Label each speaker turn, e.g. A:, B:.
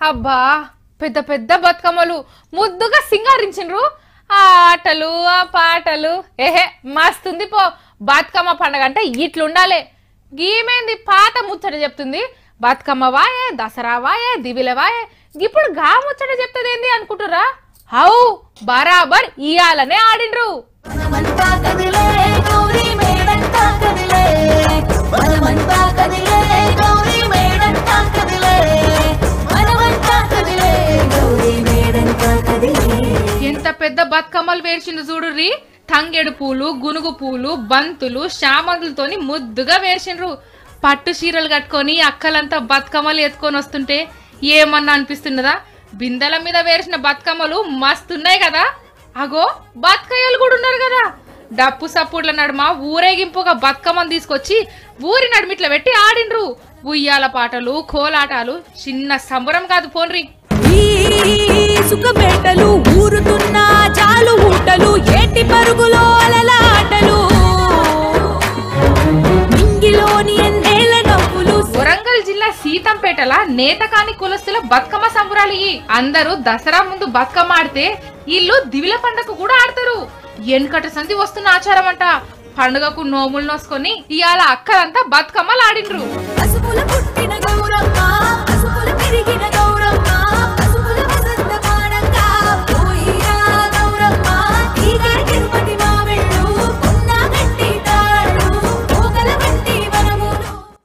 A: అబ్బా పెద్ద పెద్ద బతుకమ్మలు ముద్దుగా సింగారించిండ్రు ఆ ఆటలు ఆ పాటలు ఏహే మస్తుంది పో బతుకమ్మ పండగ అంటే ఇట్లుండాలి గీమేంది పాత ముచ్చట చెప్తుంది బతుకమ్మ వాయే దసరా వాయే దివిల వాయే ఇప్పుడు గా ముచ్చట చెప్తుంది ఏంది అనుకుంటురా హౌ బరాబర్ ఇయాలనే ఆడిండ్రు
B: మనమంతా కదిలే గౌరీ మేడంతా కదిలే మనమంతా కదిలే గౌరీ మేడంతా కదిలే మనమంతా కదిలే గౌరీ మేడంతా కదిలే
A: ఎంత పెద్ద బతుకమ్మలు వేర్చిండు చూడుర్రి తంగెడు పూలు గునుగు పూలు బంతులు శామంతులతోని ముద్దుగా వేర్చిండ్రు పట్టు చీరలు కట్టుకొని అక్కలంతా బతుకమ్మలు ఎత్తుకొని వస్తుంటే ఏమన్నా అనిపిస్తున్నదా బిందెల మీద వేసిన బతుకమ్మలు మస్తున్నాయి కదా అగో బతుకయ్యలు కూడా ఉన్నారు కదా డప్పు సప్పుడ్ల నడుమ ఊరేగింపుగా బతుకమ్మను తీసుకొచ్చి ఊరి నడుమిట్ల పెట్టి ఆడిండ్రు ఉయ్యాల పాటలు కోలాటాలు చిన్న సంబరం కాదు పోన్రి
C: ఈ సుఖబేటలు ఊరుతున్న చాలు ఊటలు ఏటి పరుగులో అలలాటలు నింగిలోని ఎన్నేల నవ్వులు
A: వరంగల్ జిల్లా సీతంపేటల నేతకాని కులస్తుల బతుకమ్మ సంబరాలు ఇయి అందరూ దసరా ముందు బతుకమ్మ ఆడితే ఇల్లు దివిల పండగ కూడా ఆడతారు ఎన్కట సంధి వస్తున్న ఆచారం అంట పండుగకు నోములు నోసుకొని ఇవాళ అక్కలంతా బతుకమ్మలు ఆడిండ్రు
C: పసుపుల పుట్టిన గౌరమ్మ పసుపుల పెరిగిన